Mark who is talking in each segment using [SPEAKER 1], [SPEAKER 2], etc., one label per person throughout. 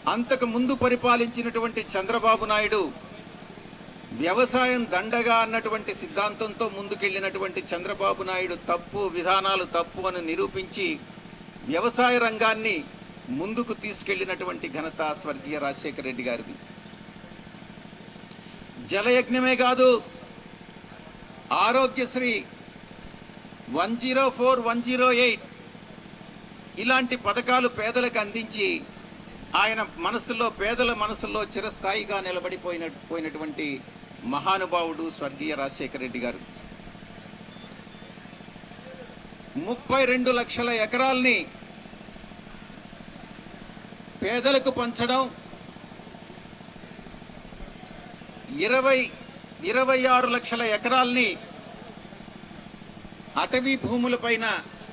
[SPEAKER 1] అంతకు ముందు పరిపాలించినటువంటి చంద్రబాబు నాయుడు వ్యవసాయం దండగా అన్నటువంటి సిద్ధాంతంతో ముందుకెళ్ళినటువంటి చంద్రబాబు నాయుడు తప్పు విధానాలు తప్పు అని నిరూపించి వ్యవసాయ రంగాన్ని ముందుకు తీసుకెళ్లినటువంటి ఘనత స్వర్గీయ రాజశేఖర రెడ్డి గారిది జలయజ్ఞమే కాదు Aarogyasri one zero four one zero eight ఇలాంటి పథకాలు పేదలకు అందించి ఆయన మనసులో పేదల మనసులో చిరస్థాయిగా నిలబడిపోయిన పోయినటువంటి మహానుభావుడు స్వర్గీయ రాజశేఖర రెడ్డి గారు ముప్పై రెండు లక్షల ఎకరాల్ని పేదలకు పంచడం ఇరవై ఇరవై ఆరు లక్షల ఎకరాల్ని అటవీ భూములపైన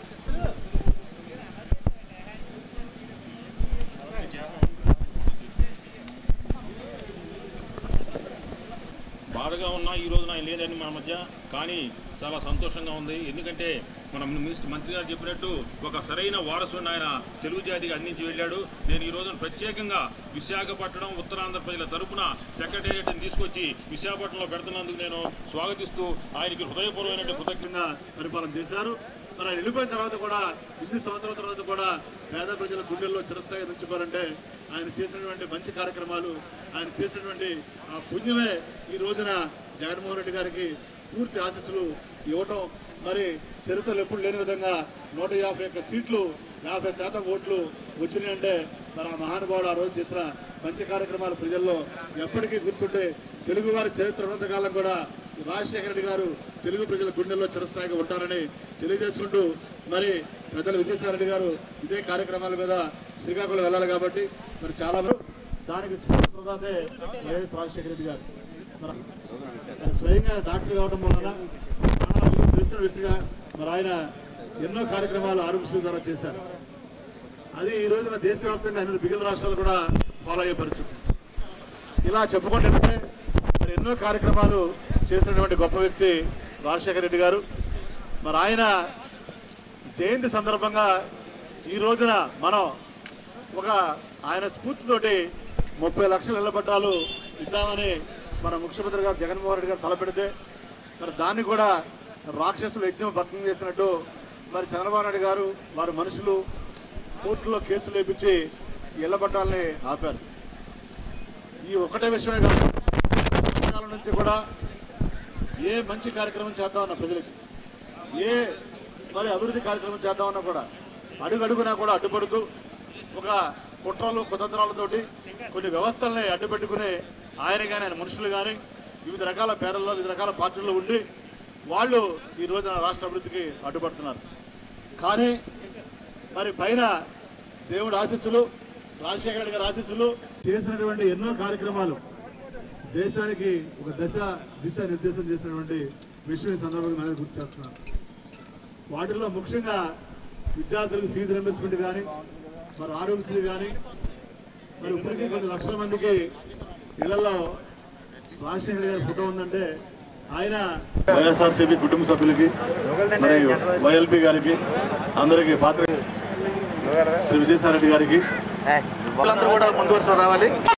[SPEAKER 2] బాధగా ఉన్నా ఈ రోజున ఆయన లేదని మన మధ్య కానీ చాలా సంతోషంగా ఉంది ఎందుకంటే మన మినిస్టర్ మంత్రి గారు చెప్పినట్టు ఒక సరైన వారసుని ఆయన తెలుగు జాతికి అందించి వెళ్ళాడు నేను ఈ రోజున ప్రత్యేకంగా విశాఖపట్నం ఉత్తరాంధ్ర ప్రజల తరపున సెక్రటేరియట్ని తీసుకొచ్చి విశాఖపట్నంలో పెడుతున్నందుకు నేను స్వాగతిస్తూ ఆయనకి హృదయపూర్వమైన కృతజ్ఞత
[SPEAKER 3] కింద పరిపాలన చేశారు మరి ఆయన వెళ్ళిపోయిన తర్వాత కూడా ఇన్ని సంవత్సరాల తర్వాత కూడా పేద ప్రజల గుండెల్లో చిరస్థాయిగా నిలిచిపోవాలంటే ఆయన చేసినటువంటి మంచి కార్యక్రమాలు ఆయన చేసినటువంటి ఆ పుణ్యమే ఈ రోజున జగన్మోహన్ రెడ్డి గారికి పూర్తి ఆశీస్సులు ఇవ్వటం మరి చరిత్రలో ఎప్పుడు లేని విధంగా నూట యాభై ఒక్క సీట్లు యాభై శాతం ఓట్లు వచ్చినాయి అంటే మరి ఆ మహానుభావుడు ఆ రోజు చేసిన మంచి కార్యక్రమాలు ప్రజల్లో ఎప్పటికీ గుర్తుంటే తెలుగువారి చరిత్ర ఉన్నతకాలం కూడా రాజశేఖర రెడ్డి గారు తెలుగు ప్రజల గుండెల్లో చిరస్థాయిగా ఉంటారని తెలియజేసుకుంటూ మరి పెద్దలు విజయసాయి రెడ్డి గారు ఇదే కార్యక్రమాల మీద శ్రీకాకుళం వెళ్ళాలి కాబట్టి మరి చాలా మంది దానికి స్ఫూర్తి ప్రదాతే వైఎస్ రాజశేఖర రెడ్డి గారు మరి ఆయన స్వయంగా డాక్టర్ కావడం వలన ప్రాణాలకు తెలిసిన వ్యక్తిగా మరి ఆయన ఎన్నో కార్యక్రమాలు ఆరోగ్యశ్రీ ద్వారా చేశారు అది ఈ రోజున దేశవ్యాప్తంగా అన్ని మిగిలిన రాష్ట్రాలు కూడా ఫాలో అయ్యే పరిస్థితి ఇలా చెప్పుకుంటే మరి ఎన్నో కార్యక్రమాలు చేసినటువంటి గొప్ప వ్యక్తి రాజశేఖర రెడ్డి గారు మరి ఆయన జయంతి సందర్భంగా ఈ రోజున మనం ఒక ఆయన స్ఫూర్తితోటి ముప్పై లక్షల ఇళ్ల పట్టాలు ఇద్దామని మన ముఖ్యమంత్రి గారు జగన్మోహన్ రెడ్డి గారు తలపెడితే మరి దాన్ని కూడా రాక్షసులు యజ్ఞం భగ్నం చేసినట్టు మరి చంద్రబాబు నాయుడు గారు వారి మనుషులు కోర్టులో కేసులు వేపించి ఇళ్ల పట్టాలని ఆపారు ఈ ఒకటే విషయమే కాదు సంవత్సరాల నుంచి కూడా ఏ మంచి కార్యక్రమం చేద్దామన్న ప్రజలకి ఏ మరి అభివృద్ధి కార్యక్రమం చేద్దామన్నా కూడా అడుగు అడుగునా కూడా అడ్డుపడుతూ ఒక కుట్రలు కుతంత్రాలతోటి కొన్ని వ్యవస్థల్ని అడ్డుపెట్టుకుని ఆయన కానీ ఆయన మనుషులు కానీ వివిధ రకాల పేర్లలో వివిధ రకాల పార్టీల్లో ఉండి వాళ్ళు ఈ రోజున రాష్ట్ర అభివృద్ధికి అడ్డుపడుతున్నారు కానీ మరి పైన దేవుడు ఆశీస్సులు రాజశేఖర రెడ్డి గారి ఆశీస్సులు చేసినటువంటి ఎన్నో కార్యక్రమాలు దేశానికి ఒక దశ దిశ నిర్దేశం చేసినటువంటి విషయం ఈ సందర్భంగా మనం గుర్తు చేస్తున్నాం వాటిల్లో ముఖ్యంగా విద్యార్థులకు ఫీజు రింబర్స్మెంట్ కానీ మరి ఆరోగ్యశ్రీ కానీ మరి ఇప్పటికీ కొన్ని లక్షల మందికి ఇళ్లలో రాజశేఖర గారి ఫోటో ఉందంటే ఆయన వైఎస్ఆర్సీపీ కుటుంబ సభ్యులకి మరి వైఎల్పి గారికి అందరికీ పాత్ర శ్రీ విజయసాయి రెడ్డి గారికి వాళ్ళందరూ కూడా ముందు వరుసలో రావాలి